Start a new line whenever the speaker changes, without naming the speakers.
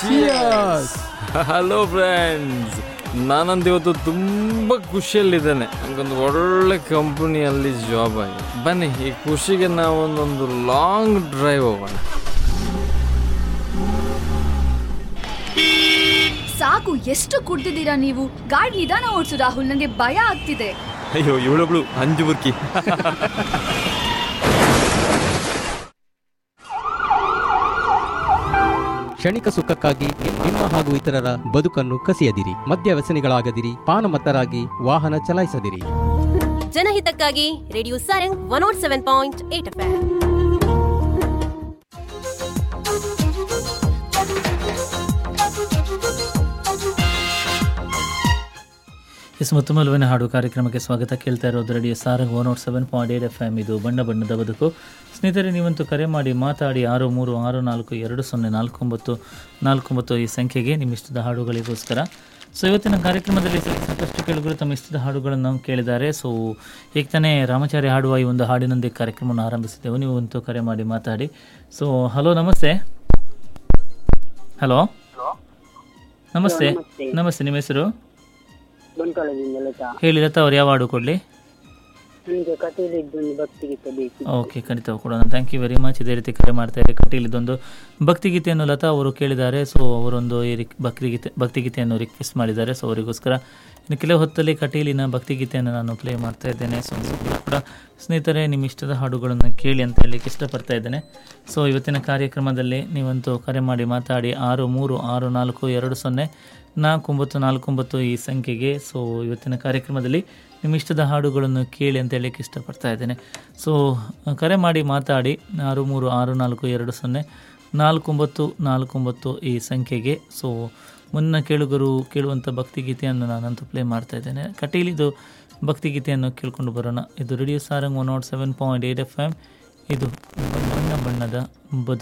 hello friends ನಾನಂತ ಇವತ್ತು ತುಂಬ ಖುಷಿಯಲ್ಲಿದ್ದೇನೆ ನನಗೊಂದು ಒಳ್ಳೆ ಕಂಪನಿಯಲ್ಲಿ ಜಾಬ್ ಆಗಿದೆ ಬನ್ನಿ ಈ ಖುಷಿಗೆ ನಾವು ಒಂದೊಂದು ಲಾಂಗ್ ಡ್ರೈವ್ ಹೋಗೋಣ
ಸಾಕು ಎಷ್ಟು ಕುಡ್ದಿದ್ದೀರಾ ನೀವು ಗಾಡಿ ನಿಧಾನ ಓಡಿಸು ರಾಹುಲ್ ನನಗೆ ಭಯ ಆಗ್ತಿದೆ
ಅಯ್ಯೋ ಇವಳೊಬ್ಳು ಅಂಜು ಬುರ್ಕಿ
ಕ್ಷಣಿಕ ಸುಖಕ್ಕಾಗಿ ನಿಮ್ಮ ಹಾಗೂ ಇತರರ ಬದುಕನ್ನು ಕಸಿಯದಿರಿ ಮದ್ಯ ವ್ಯಸನಿಗಳಾಗದಿರಿ ಪಾನಮತ್ತರಾಗಿ ವಾಹನ ಚಲಾಯಿಸದಿರಿ
ಜನಹಿತಕ್ಕಾಗಿ radio Sarang one nought seven point eight F
S ಮತ್ತೊಮ್ಮೆ ಹಾಡು ಕಾರ್ಯಕ್ರಮಕ್ಕೆ ಸ್ವಾಗತ ಕೇಳ್ತಾ ಇರೋದು radio Sarang one nought seven point eight F M ಇದು ಬಣ್ಣ ಬಣ್ಣದ ಬದುಕು ಸ್ನೇಹಿತರೆ ನೀವಂತೂ ಕರೆ ಮಾಡಿ ಮಾತಾಡಿ ಆರು ಮೂರು ಆರು ನಾಲ್ಕು ಎರಡು ಸೊನ್ನೆ ನಾಲ್ಕು ಒಂಬತ್ತು ನಾಲ್ಕು ಒಂಬತ್ತು ಈ ಸಂಖ್ಯೆಗೆ ನಿಮ್ಮ ಇಷ್ಟದ ಹಾಡುಗಳಿಗೋಸ್ಕರ ಸೊ ಇವತ್ತಿನ ಕಾರ್ಯಕ್ರಮದಲ್ಲಿ ಸಾಕಷ್ಟು ಕೇಳುಗರು ತಮ್ಮ ಇಷ್ಟದ ಹಾಡುಗಳನ್ನು ಕೇಳಿದ್ದಾರೆ ಸೊ ಈಗ ತಾನೇ ರಾಮಚಾರಿ ಹಾಡುವ ಈ ಒಂದು ಹಾಡಿನೊಂದಿಗೆ ಕಾರ್ಯಕ್ರಮವನ್ನು ಆರಂಭಿಸಿದ್ದೆವು ನೀವು ಅಂತೂ ಕರೆ ಮಾಡಿ ಮಾತಾಡಿ ಸೊ ಹಲೋ ನಮಸ್ತೆ ಹಲೋ ನಮಸ್ತೆ ನಮಸ್ತೆ ನಿಮ್ಮ ಹೆಸರು
ಬಂಟ್ವಾಳದಿಂದ ಲತಾ
ಹೇಳಿ ಲತಾ ಅವ್ರು ಯಾವ ಹಾಡು ಕೊಡಲಿ
ನನಗೆ ಕಥೆಯಲ್ಲಿದ್ದು ಒಂದು ಭಕ್ತಿಗೀತೆ ಬೇಕು
ಓಕೆ ಖಂಡಿತ ಕೊಡೋಣ ಥ್ಯಾಂಕ್ ಯು ವೆರಿ ಮಚ್ ಇದೇ ರೀತಿ ಕರೆ ಮಾಡ್ತಾ ಇದ್ದಾರೆ ಕಟೀಲಿದೊಂದು ಭಕ್ತಿಗೀತೆಯನ್ನು ಲತಾ ಅವರು ಕೇಳಿದ್ದಾರೆ ಸೊ ಅವರೊಂದು ಈ ರಿಕ್ ಭಕ್ತಿಗೀತೆ ಭಕ್ತಿಗೀತೆಯನ್ನು ರಿಕ್ವೆಸ್ಟ್ ಮಾಡಿದ್ದಾರೆ ಸೊ ಅವರಿಗೋಸ್ಕರ ಇನ್ನು ಕೆಲವು ಹೊತ್ತಲ್ಲಿ ಕಟೀಲಿನ ಭಕ್ತಿಗೀತೆಯನ್ನು ನಾನು ಪ್ಲೇ ಮಾಡ್ತಾ ಇದ್ದೇನೆ ಸೊ ನೀವು ಕೂಡ ಸ್ನೇಹಿತರೆ ನಿಮ್ಮ ಇಷ್ಟದ ಹಾಡುಗಳನ್ನು ಕೇಳಿ ಅಂತ ಹೇಳಲಿಕ್ಕೆ ಇಷ್ಟಪಡ್ತಾ ಇದ್ದೇನೆ ಸೊ ಇವತ್ತಿನ ಕಾರ್ಯಕ್ರಮದಲ್ಲಿ ನೀವಂತೂ ಕರೆ ಮಾಡಿ ಮಾತಾಡಿ ಆರು ಮೂರು ಆರು ನಾಲ್ಕು ಎರಡು ಸೊನ್ನೆ ನಾಲ್ಕು ಒಂಬತ್ತು ನಾಲ್ಕು ಒಂಬತ್ತು ಈ ಸಂಖ್ಯೆಗೆ ಸೊ ಇವತ್ತಿನ ಕಾರ್ಯಕ್ರಮದಲ್ಲಿ ನಿಮ್ಮ ಇಷ್ಟದ ಹಾಡುಗಳನ್ನು ಕೇಳಿ ಅಂತ ಹೇಳಲಿಕ್ಕೆ ಇಷ್ಟಪಡ್ತಾ ಇದ್ದೇನೆ ಸೊ ಕರೆ ಮಾಡಿ ಮಾತಾಡಿ ಆರು ಮೂರು ಆರು ನಾಲ್ಕು ಎರಡು ಸೊನ್ನೆ ನಾಲ್ಕು ಒಂಬತ್ತು ನಾಲ್ಕು ಒಂಬತ್ತು ಈ ಸಂಖ್ಯೆಗೆ ಸೊ ಮುನ್ನ ಕೇಳುಗರು ಕೇಳುವಂಥ ಭಕ್ತಿಗೀತೆಯನ್ನು ನಾನಂತೂ ಪ್ಲೇ ಮಾಡ್ತಾ ಇದ್ದೇನೆ ಕಟೀಲಿದು ಭಕ್ತಿಗೀತೆಯನ್ನು ಕೇಳ್ಕೊಂಡು ಬರೋಣ ಇದು radio Sarang one nought seven point eight F M ಇದು ಬಣ್ಣ ಬಣ್ಣದ ಬದುಕು